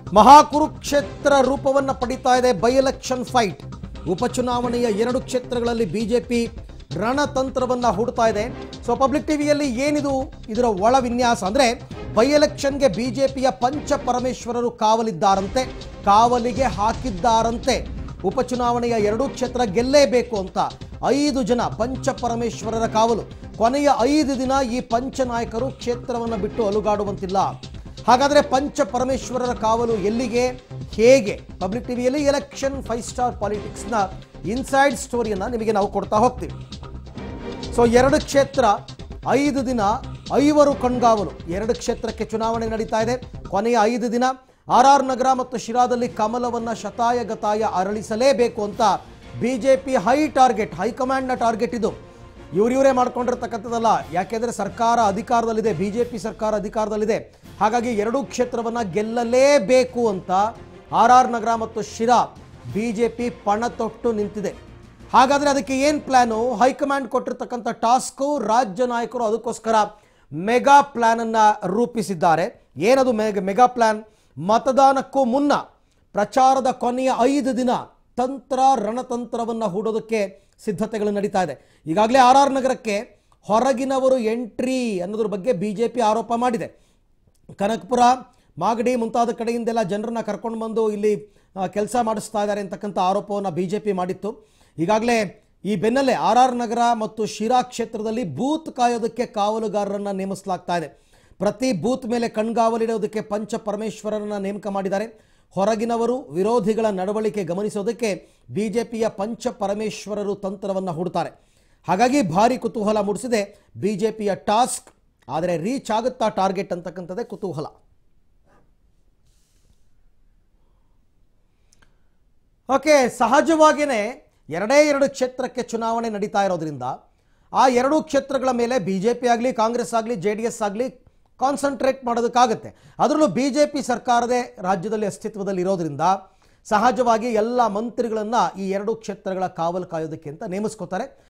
ಮಹಾಕುರುಕ್ಷೇತ್ರ ರೂಪವನ್ನು ಪಡಿತಾ ಇದೆ ಬೈ ಎಲೆಕ್ಷನ್ ಫೈಟ್ ಉಪಚುನಾವಣೆಯ ಎರಡು ಕ್ಷೇತ್ರಗಳಲ್ಲಿ ಬಿಜೆಪಿ ರಣತಂತ್ರವನ್ನ ಹೂಡ್ತಾ ಇದೆ ಸೊ ಪಬ್ಲಿಕ್ ಟಿವಿಯಲ್ಲಿ ಏನಿದು ಇದರ ಒಳ ವಿನ್ಯಾಸ ಅಂದ್ರೆ ಬೈ ಎಲೆಕ್ಷನ್ಗೆ ಬಿಜೆಪಿಯ ಪಂಚ ಪರಮೇಶ್ವರರು ಕಾವಲಿದ್ದಾರಂತೆ ಕಾವಲಿಗೆ ಹಾಕಿದ್ದಾರಂತೆ ಉಪಚುನಾವಣೆಯ ಎರಡೂ ಕ್ಷೇತ್ರ ಗೆಲ್ಲೇಬೇಕು ಅಂತ ಐದು ಜನ ಪಂಚ ಪರಮೇಶ್ವರರ ಕಾವಲು ಕೊನೆಯ ಐದು ದಿನ ಈ ಪಂಚ ನಾಯಕರು ಕ್ಷೇತ್ರವನ್ನು ಬಿಟ್ಟು ಅಲುಗಾಡುವಂತಿಲ್ಲ ಹಾಗಾದ್ರೆ ಪಂಚ ಪರಮೇಶ್ವರರ ಕಾವಲು ಎಲ್ಲಿಗೆ ಹೇಗೆ ಪಬ್ಲಿಕ್ ಟಿವಿಯಲ್ಲಿ ಎಲೆಕ್ಷನ್ ಫೈವ್ ಸ್ಟಾರ್ ಪಾಲಿಟಿಕ್ಸ್ನ ಇನ್ಸೈಡ್ ಸ್ಟೋರಿಯನ್ನ ನಿಮಗೆ ನಾವು ಕೊಡ್ತಾ ಹೋಗ್ತೀವಿ ಸೊ ಎರಡು ಕ್ಷೇತ್ರ ಐದು ದಿನ ಐವರು ಕಣ್ಗಾವಲು ಎರಡು ಕ್ಷೇತ್ರಕ್ಕೆ ಚುನಾವಣೆ ನಡೀತಾ ಇದೆ ಕೊನೆಯ ಐದು ದಿನ ಆರ್ ಆರ್ ನಗರ ಮತ್ತು ಶಿರಾದಲ್ಲಿ ಕಮಲವನ್ನ ಶತಾಯ ಗತಾಯ ಅರಳಿಸಲೇಬೇಕು ಅಂತ ಬಿಜೆಪಿ ಹೈ ಟಾರ್ಗೆಟ್ ಹೈಕಮಾಂಡ್ನ ಟಾರ್ಗೆಟ್ ಇದು ಇವ್ರಿವರೇ ಮಾಡ್ಕೊಂಡಿರ್ತಕ್ಕಂಥದ್ದಲ್ಲ ಯಾಕೆಂದ್ರೆ ಸರ್ಕಾರ ಅಧಿಕಾರದಲ್ಲಿದೆ ಬಿಜೆಪಿ ಸರ್ಕಾರ ಅಧಿಕಾರದಲ್ಲಿದೆ ಹಾಗಾಗಿ ಎರಡೂ ಕ್ಷೇತ್ರವನ್ನ ಗೆಲ್ಲಲೇಬೇಕು ಅಂತ ಆರ್ ಆರ್ ನಗರ ಮತ್ತು ಶಿರಾ ಬಿಜೆಪಿ ಪಣ ತೊಟ್ಟು ನಿಂತಿದೆ ಹಾಗಾದ್ರೆ ಅದಕ್ಕೆ ಏನು ಪ್ಲಾನು ಹೈಕಮಾಂಡ್ ಕೊಟ್ಟಿರ್ತಕ್ಕಂಥ ಟಾಸ್ಕು ರಾಜ್ಯ ನಾಯಕರು ಅದಕ್ಕೋಸ್ಕರ ಮೆಗಾ ಪ್ಲಾನ್ ಅನ್ನ ರೂಪಿಸಿದ್ದಾರೆ ಏನದು ಮೆಗ ಮೆಗಾ ಪ್ಲಾನ್ ಮತದಾನಕ್ಕೂ ಮುನ್ನ ಪ್ರಚಾರದ ಕೊನೆಯ ಐದು ದಿನ ತಂತ್ರ ರಣತಂತ್ರವನ್ನ ಹೂಡೋದಕ್ಕೆ ಸಿದ್ಧತೆಗಳು ನಡೀತಾ ಇದೆ ಈಗಾಗಲೇ ಆರ್ ಆರ್ ನಗರಕ್ಕೆ ಹೊರಗಿನವರು ಎಂಟ್ರಿ ಅನ್ನೋದ್ರ ಬಗ್ಗೆ ಬಿಜೆಪಿ ಆರೋಪ ಮಾಡಿದೆ ಕನಕಪುರ ಮಾಗಡಿ ಮುಂತಾದ ಕಡೆಯಿಂದೆಲ್ಲ ಜನರನ್ನ ಕರ್ಕೊಂಡು ಬಂದು ಇಲ್ಲಿ ಕೆಲಸ ಮಾಡಿಸ್ತಾ ಇದ್ದಾರೆ ಅಂತಕ್ಕಂಥ ಆರೋಪವನ್ನು ಬಿ ಜೆ ಪಿ ಮಾಡಿತ್ತು ಈಗಾಗಲೇ ಈ ಬೆನ್ನಲ್ಲೇ ಆರ್ ಆರ್ ನಗರ ಮತ್ತು ಶಿರಾ ಕ್ಷೇತ್ರದಲ್ಲಿ ಬೂತ್ ಕಾಯೋದಕ್ಕೆ ಕಾವಲುಗಾರರನ್ನ ನೇಮಿಸಲಾಗ್ತಾ ಇದೆ ಪ್ರತಿ ಬೂತ್ ಮೇಲೆ ಕಣ್ಗಾವಲಿಡೋದಕ್ಕೆ ಪಂಚ ಪರಮೇಶ್ವರರನ್ನ ನೇಮಕ ಮಾಡಿದ್ದಾರೆ ಹೊರಗಿನವರು ವಿರೋಧಿಗಳ ನಡವಳಿಕೆ ಗಮನಿಸೋದಕ್ಕೆ ಬಿಜೆಪಿಯ ಪಂಚ ಪರಮೇಶ್ವರರು ತಂತ್ರವನ್ನು ಹೂಡ್ತಾರೆ ಹಾಗಾಗಿ ಭಾರಿ ಕುತೂಹಲ ಮೂಡಿಸಿದೆ ಬಿಜೆಪಿಯ ಟಾಸ್ಕ್ ಆದರೆ ರೀಚ್ ಆಗುತ್ತಾ ಟಾರ್ಗೆಟ್ ಅಂತಕ್ಕಂಥದ್ದೇ ಕುತೂಹಲ ಓಕೆ ಸಹಜವಾಗಿಯೇ ಎರಡೇ ಎರಡು ಕ್ಷೇತ್ರಕ್ಕೆ ಚುನಾವಣೆ ನಡೀತಾ ಇರೋದ್ರಿಂದ ಆ ಎರಡೂ ಕ್ಷೇತ್ರಗಳ ಮೇಲೆ ಬಿ ಜೆ ಪಿ ಆಗಲಿ ಕಾಂಗ್ರೆಸ್ ಆಗಲಿ ಜೆ ಡಿ ಎಸ್ ಆಗಲಿ ಕಾನ್ಸಂಟ್ರೇಟ್ ಮಾಡೋದಕ್ಕಾಗತ್ತೆ ಅದರಲ್ಲೂ ಬಿ ಜೆ ಪಿ ಸರ್ಕಾರದೇ ರಾಜ್ಯದಲ್ಲಿ ಅಸ್ತಿತ್ವದಲ್ಲಿ ಇರೋದ್ರಿಂದ ಸಹಜವಾಗಿ ಎಲ್ಲ ಮಂತ್ರಿಗಳನ್ನು ಈ ಎರಡು ಕ್ಷೇತ್ರಗಳ ಕಾವಲು ಕಾಯೋದಕ್ಕೆ ಅಂತ ನೇಮಿಸ್ಕೋತಾರೆ